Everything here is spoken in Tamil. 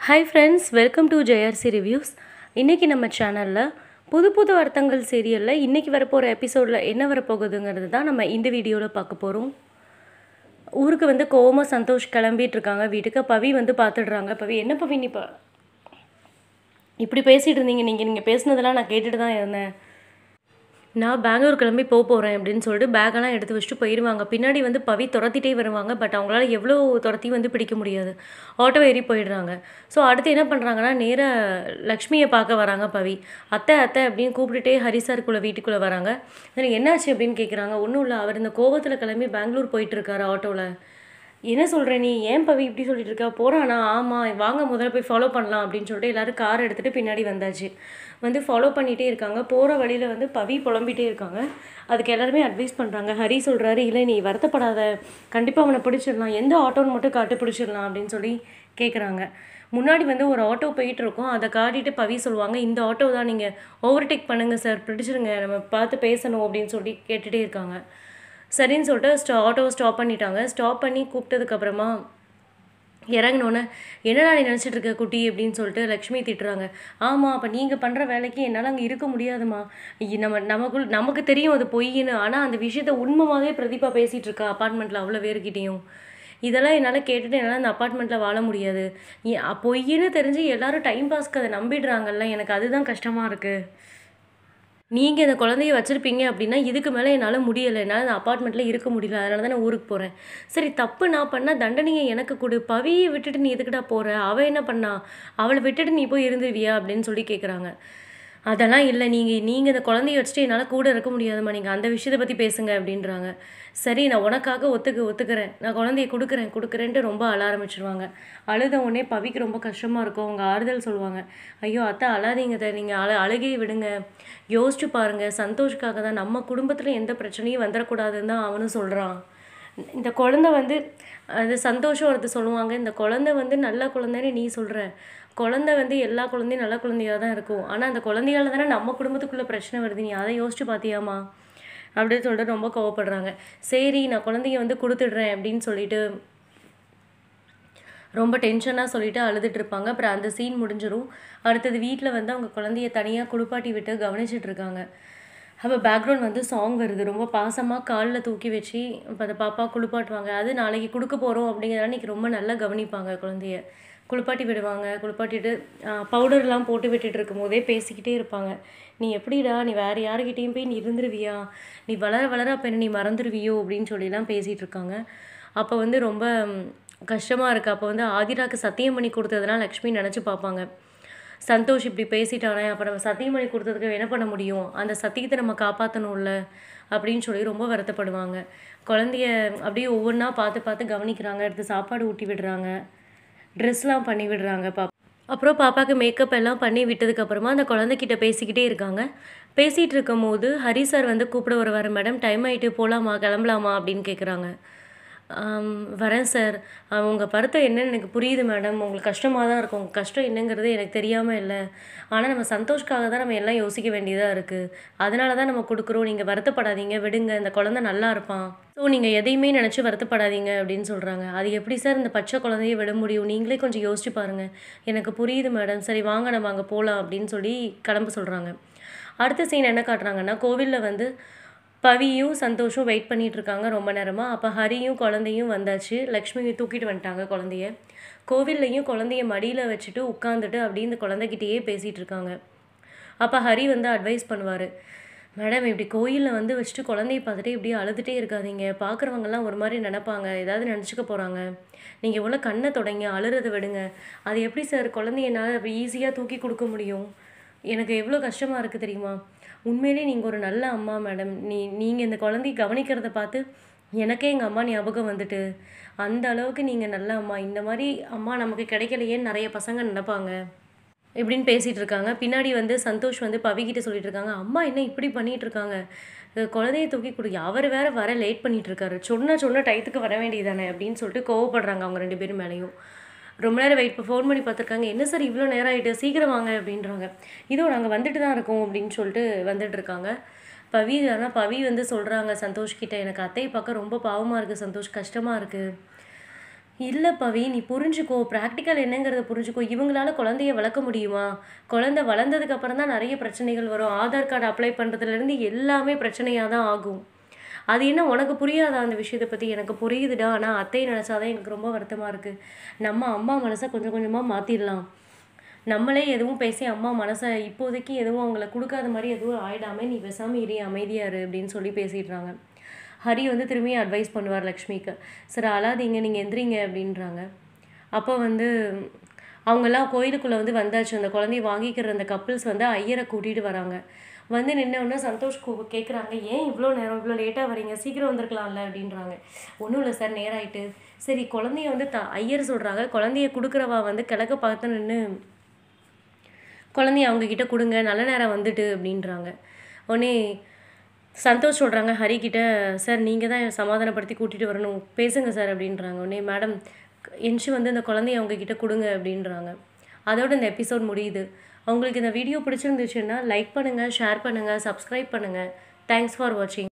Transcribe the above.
ஹாய் ஃப்ரெண்ட்ஸ் வெல்கம் டு ஜெயர்சி ரிவ்யூஸ் இன்றைக்கி நம்ம சேனலில் புது புது அர்த்தங்கள் சீரியலில் இன்றைக்கி வரப்போகிற எபிசோடில் என்ன வரப்போகுதுங்கிறது தான் நம்ம இந்த வீடியோவில் பார்க்க போகிறோம் ஊருக்கு வந்து கோவமாக சந்தோஷ் கிளம்பிட்டு இருக்காங்க வீட்டுக்கு பவி வந்து பார்த்துடுறாங்க பவி என்ன பவி நீ இப்போ இப்படி பேசிகிட்டு இருந்தீங்க நீங்கள் நீங்கள் பேசுனதெல்லாம் நான் கேட்டுட்டு தான் இருந்தேன் நான் பெங்களூர் கிளம்பி போக போகிறேன் அப்படின்னு சொல்லிட்டு பேக்கெல்லாம் எடுத்து வச்சுட்டு போயிடுவாங்க பின்னாடி வந்து பவி துரத்திட்டே வருவாங்க பட் அவங்களால எவ்வளோ துரத்தி வந்து பிடிக்க முடியாது ஆட்டோ ஏறி போயிடுறாங்க ஸோ அடுத்து என்ன பண்ணுறாங்கன்னா நேராக லக்ஷ்மியை பார்க்க வராங்க பவி அத்தை அத்தை அப்படின்னு கூப்பிட்டுட்டே ஹரிசாருக்குள்ளே வீட்டுக்குள்ளே வராங்க எனக்கு என்னாச்சு அப்படின்னு கேட்குறாங்க ஒன்றும் இல்லை அவர் இந்த கோவத்தில் கிளம்பி பெங்களூர் போயிட்டு இருக்காரு ஆட்டோவில் என்ன சொல்கிற நீ ஏன் பவி இப்படி சொல்லிட்டு இருக்கா போகிறானா ஆமாம் வாங்க முதல்ல போய் ஃபாலோ பண்ணலாம் அப்படின்னு சொல்லிட்டு எல்லோரும் கார் எடுத்துகிட்டு பின்னாடி வந்தாச்சு வந்து ஃபாலோ பண்ணிகிட்டே இருக்காங்க போகிற வழியில் வந்து பவி புலம்பிகிட்டே இருக்காங்க அதுக்கு எல்லாருமே அட்வைஸ் பண்ணுறாங்க ஹரி சொல்கிறாரு இல்லை நீ வருத்தப்படாத கண்டிப்பாக அவனை பிடிச்சிடலாம் எந்த ஆட்டோன்னு மட்டும் காட்டு பிடிச்சிடலாம் அப்படின்னு சொல்லி கேட்குறாங்க முன்னாடி வந்து ஒரு ஆட்டோ போயிட்டு இருக்கோம் அதை காட்டிட்டு பவி சொல்லுவாங்க இந்த ஆட்டோ தான் நீங்கள் ஓவர்டேக் பண்ணுங்கள் சார் பிடிச்சிருங்க நம்ம பார்த்து பேசணும் அப்படின்னு சொல்லி கேட்டுகிட்டே இருக்காங்க சரின்னு சொல்லிட்டு ஸ்டா ஆட்டோவை ஸ்டாப் பண்ணிட்டாங்க ஸ்டாப் பண்ணி கூப்பிட்டதுக்கப்புறமா இறங்கினோன்னே என்னடா நீ நினச்சிட்டு இருக்க குட்டி அப்படின்னு சொல்லிட்டு லக்ஷ்மி திட்டுறாங்க ஆமாம் அப்போ நீங்கள் பண்ணுற வேலைக்கு என்னால் அங்கே இருக்க முடியாதுமா ஐய, நம்ம நமக்குள் நமக்கு தெரியும் அது பொய்ன்னு ஆனால் அந்த விஷயத்த உண்மையாகவே பிரதீபா பேசிகிட்டு இருக்கா அப்பார்ட்மெண்ட்டில் அவ்வளோ பேர்கிட்டையும் இதெல்லாம் என்னால் கேட்டுட்டு என்னால் அந்த அப்பார்ட்மெண்ட்டில் வாழ முடியாது ஏ- அ- பொய்ன்னு தெரிஞ்சு எல்லாரும் டைம் பாஸ்க்கு அதை நம்பிடுறாங்கல்ல எனக்கு அதுதான் கஷ்டமாக இருக்குது நீங்கள் இந்த குழந்தைய வச்சுருப்பீங்க அப்படின்னா இதுக்கு மேலே என்னால் முடியலை என்னால் இந்த அப்பார்ட்மெண்ட்டில் இருக்க முடியல அதனால தான் நான் ஊருக்கு போகிறேன் சரி தப்பு நான் பண்ணால் தண்டனையை எனக்கு கொடு பவியை விட்டுட்டு நீ எதுக்குடா போகிற அவள் என்ன பண்ணா அவளை விட்டுட்டு நீ போய் இருந்துருவியா அப்படின்னு சொல்லி கேட்குறாங்க அதெல்லாம் இல்லை நீங்கள் நீங்கள் இந்த குழந்தைய வச்சுட்டு என்னால் கூட இருக்க முடியாதும்மா நீங்கள் அந்த விஷயத்தை பற்றி பேசுங்க அப்படின்றாங்க சரி நான் உனக்காக ஒத்துக்கு ஒத்துக்கிறேன் நான் குழந்தைய கொடுக்குறேன் கொடுக்குறேன்ட்டு ரொம்ப அழ ஆரம்பிச்சிருவாங்க அழுத உடனே பவிக்கு ரொம்ப கஷ்டமாக இருக்கும் அவங்க ஆறுதல் சொல்லுவாங்க ஐயோ அத்தை அழாதீங்க அத்தை நீங்கள் அழ அழுகையை விடுங்க யோசிச்சு பாருங்க சந்தோஷ்க்காக தான் நம்ம குடும்பத்தில் எந்த பிரச்சனையும் வந்துடக்கூடாதுன்னு தான் அவனும் சொல்கிறான் இந்த குழந்தை வந்து அது சந்தோஷம் ஒருத்தர் சொல்லுவாங்க இந்த குழந்தை வந்து நல்ல குழந்தைன்னு நீ சொல்கிற குழந்தை வந்து எல்லா குழந்தையும் நல்ல குழந்தையாக தான் இருக்கும் ஆனால் அந்த குழந்தையால தானே நம்ம குடும்பத்துக்குள்ளே பிரச்சனை வருது நீ அதை யோசிச்சு பார்த்தியாமா அப்படின்னு சொல்லிட்டு ரொம்ப கோவப்படுறாங்க சரி நான் குழந்தைய வந்து கொடுத்துடுறேன் அப்படின்னு சொல்லிட்டு ரொம்ப டென்ஷனாக சொல்லிட்டு அழுதுட்டு இருப்பாங்க அப்புறம் அந்த சீன் முடிஞ்சிரும் அடுத்தது வீட்டில் வந்து அவங்க குழந்தைய தனியாக குளிப்பாட்டி விட்டு கவனிச்சிட்டு இருக்காங்க அப்போ பேக்ரவுண்ட் வந்து சாங் வருது ரொம்ப பாசமாக காலில் தூக்கி வச்சு இப்போ அந்த பாப்பா குளிப்பாட்டுவாங்க அது நாளைக்கு கொடுக்க போகிறோம் அப்படிங்கிறத இன்றைக்கி ரொம்ப நல்லா கவனிப்பாங்க குழந்தைய குளிப்பாட்டி விடுவாங்க குளிப்பாட்டிட்டு பவுடர்லாம் போட்டு விட்டுட்டு இருக்கும் போதே பேசிக்கிட்டே இருப்பாங்க நீ எப்படிடா நீ வேறு யாருக்கிட்டேயும் போய் நீ இருந்துருவியா நீ வளர வளர அப்போ என்ன நீ மறந்துடுவியோ அப்படின்னு சொல்லிலாம் பேசிகிட்டு இருக்காங்க அப்போ வந்து ரொம்ப கஷ்டமாக இருக்குது அப்போ வந்து ஆதிராக்கு சத்தியம் பண்ணி கொடுத்ததெல்லாம் லக்ஷ்மி நினச்சி பார்ப்பாங்க சந்தோஷ் இப்படி பேசிட்டானே அப்போ நம்ம சத்தியம் பண்ணி கொடுத்ததுக்கு என்ன பண்ண முடியும் அந்த சத்தியத்தை நம்ம காப்பாற்றணும்ல அப்படின்னு சொல்லி ரொம்ப வருத்தப்படுவாங்க குழந்தைய அப்படியே ஒவ்வொன்றா பார்த்து பார்த்து கவனிக்கிறாங்க எடுத்து சாப்பாடு ஊட்டி விடுறாங்க ட்ரெஸ்லாம் பண்ணி விடுறாங்க பாப்பா அப்புறம் பாப்பாவுக்கு மேக்கப் எல்லாம் பண்ணி விட்டதுக்கப்புறமா அந்த குழந்தைகிட்ட பேசிக்கிட்டே இருக்காங்க பேசிகிட்டு இருக்கும் போது ஹரி சார் வந்து கூப்பிட வருவார் மேடம் டைம் ஆகிட்டு போகலாமா கிளம்பலாமா அப்படின்னு கேட்குறாங்க ஆம், வரேன் சார் உங்கள் வருத்தம் என்னன்னு எனக்கு புரியுது மேடம் உங்களுக்கு கஷ்டமாக தான் இருக்கும் உங்கள் கஷ்டம் என்னங்கிறது எனக்கு தெரியாமல் இல்லை ஆனால் நம்ம சந்தோஷ்காக தான் நம்ம எல்லாம் யோசிக்க வேண்டியதாக இருக்குது அதனால தான் நம்ம கொடுக்குறோம் நீங்கள் வருத்தப்படாதீங்க விடுங்க இந்த குழந்தை நல்லா இருப்பான் ஸோ நீங்கள் எதையுமே நினச்சி வருத்தப்படாதீங்க அப்படின்னு சொல்கிறாங்க அது எப்படி சார் இந்த பச்சை குழந்தைய விட முடியும் நீங்களே கொஞ்சம் யோசிச்சு பாருங்கள் எனக்கு புரியுது மேடம் சரி வாங்க நம்ம அங்கே போகலாம் அப்படின்னு சொல்லி கிளம்ப சொல்கிறாங்க அடுத்த சீன் என்ன காட்டுறாங்கன்னா கோவிலில் வந்து பவியும் சந்தோஷும் வெயிட் பண்ணிட்டு இருக்காங்க ரொம்ப நேரமாக அப்போ ஹரியும் குழந்தையும் வந்தாச்சு லக்ஷ்மியை தூக்கிட்டு வந்துட்டாங்க குழந்தைய கோவில்லையும் குழந்தைய மடியில் வச்சுட்டு உட்காந்துட்டு அப்படியே இந்த குழந்தைகிட்டயே பேசிகிட்டு இருக்காங்க அப்போ ஹரி வந்து அட்வைஸ் பண்ணுவார் மேடம் இப்படி கோயிலில் வந்து வச்சுட்டு குழந்தைய பார்த்துட்டு இப்படியே அழுதுகிட்டே இருக்காதீங்க பார்க்குறவங்கலாம் ஒரு மாதிரி நினைப்பாங்க ஏதாவது நினச்சிக்க போகிறாங்க நீங்கள் எவ்வளோ கண்ணை தொடங்க அழுறதை விடுங்க அது எப்படி சார் குழந்தைய என்னால் அப்படி ஈஸியாக தூக்கி கொடுக்க முடியும் எனக்கு எவ்வளோ கஷ்டமாக இருக்குது தெரியுமா உண்மையிலே நீங்கள் ஒரு நல்ல அம்மா மேடம் நீ நீங்கள் இந்த குழந்தைய கவனிக்கிறத பார்த்து எனக்கே எங்கள் அம்மா ஞாபகம் வந்துட்டு அந்த அளவுக்கு நீங்கள் நல்ல அம்மா இந்த மாதிரி அம்மா நமக்கு கிடைக்கலையேன்னு நிறைய பசங்க நினைப்பாங்க இப்படின்னு பேசிகிட்டு இருக்காங்க பின்னாடி வந்து சந்தோஷ் வந்து பவிக்கிட்ட சொல்லிட்டு இருக்காங்க அம்மா என்ன இப்படி பண்ணிட்டு இருக்காங்க அஹ் குழந்தைய தூக்கி கொடு அவர் வேற வர லேட் பண்ணிட்டு இருக்காரு சொன்ன சொன்ன டயத்துக்கு வர வேண்டியதானே அப்படின்னு சொல்லிட்டு கோவப்படுறாங்க அவங்க ரெண்டு பேரும் மேலேயும் ரொம்ப நேரம் வெயிட் இப்போ ஃபோன் பண்ணி பார்த்துருக்காங்க என்ன சார் இவ்வளோ நேரம் ஆகிட்டு சீக்கிரம் வாங்க அப்படின்றாங்க இதோ நாங்கள் வந்துட்டு தான் இருக்கோம் அப்படின்னு சொல்லிட்டு வந்துட்டு இருக்காங்க பவி ஆனால் பவி வந்து சொல்கிறாங்க சந்தோஷ் கிட்ட எனக்கு அத்தையை பார்க்க ரொம்ப பாவமாக இருக்குது சந்தோஷ் கஷ்டமாக இருக்குது இல்லை பவி நீ புரிஞ்சுக்கோ ப்ராக்டிக்கல் என்னங்கிறத புரிஞ்சுக்கோ இவங்களால குழந்தைய வளர்க்க முடியுமா குழந்தை வளர்ந்ததுக்கு அப்புறம் தான் நிறைய பிரச்சனைகள் வரும் ஆதார் கார்டு அப்ளை பண்ணுறதுலேருந்து எல்லாமே பிரச்சனையாக தான் ஆகும் அது என்ன உனக்கு புரியாதா அந்த விஷயத்தை பற்றி எனக்கு புரியுதுடா ஆனால் அத்தையை நினச்சாதான் எனக்கு ரொம்ப வருத்தமாக இருக்குது நம்ம அம்மா மனசை கொஞ்சம் கொஞ்சமாக மாற்றிடலாம் நம்மளே எதுவும் பேசி அம்மா மனசை இப்போதைக்கு எதுவும் அவங்கள கொடுக்காத மாதிரி எதுவும் ஆயிடாம நீ பேசாமல் இரு அமைதியா இரு அப்படின்னு சொல்லி பேசிடுறாங்க ஹரி வந்து திரும்பி அட்வைஸ் பண்ணுவார் லக்ஷ்மிக்கு சரி அழாதீங்க நீங்கள் எந்திரிங்க அப்படின்றாங்க அப்போ வந்து அவங்கெல்லாம் கோயிலுக்குள்ளே வந்து வந்தாச்சு அந்த குழந்தைய வாங்கிக்கிற அந்த கப்பிள்ஸ் வந்து ஐயரை கூட்டிகிட்டு வராங்க வந்து நின்ன உடனே சந்தோஷ் கூ- கேட்குறாங்க ஏன் இவ்வளோ நேரம் இவ்வளோ லேட்டாக வரீங்க சீக்கிரம் வந்திருக்கலாம்ல அப்படின்றாங்க ஒன்றும் இல்லை சார் நேராயிட்டு சரி குழந்தைய வந்து த ஐயர் சொல்கிறாங்க குழந்தைய கொடுக்குறவா வந்து கிழக்க பார்த்து நின்று குழந்தைய அவங்க கிட்ட கொடுங்க நல்ல நேரம் வந்துட்டு அப்படின்றாங்க உடனே சந்தோஷ் சொல்கிறாங்க ஹரிக்கிட்ட சார் நீங்கள் தான் சமாதானப்படுத்தி கூட்டிகிட்டு வரணும் பேசுங்க சார் அப்படின்றாங்க உடனே மேடம் என்ஷு வந்து இந்த குழந்தைய அவங்க கிட்ட கொடுங்க அப்படின்றாங்க அதோட இந்த எபிசோட் முடியுது உங்களுக்கு இந்த வீடியோ பிடிச்சிருந்துச்சுன்னா லைக் பண்ணுங்கள் ஷேர் பண்ணுங்கள் சப்ஸ்கிரைப் பண்ணுங்கள் தேங்க்ஸ் ஃபார் வாட்சிங்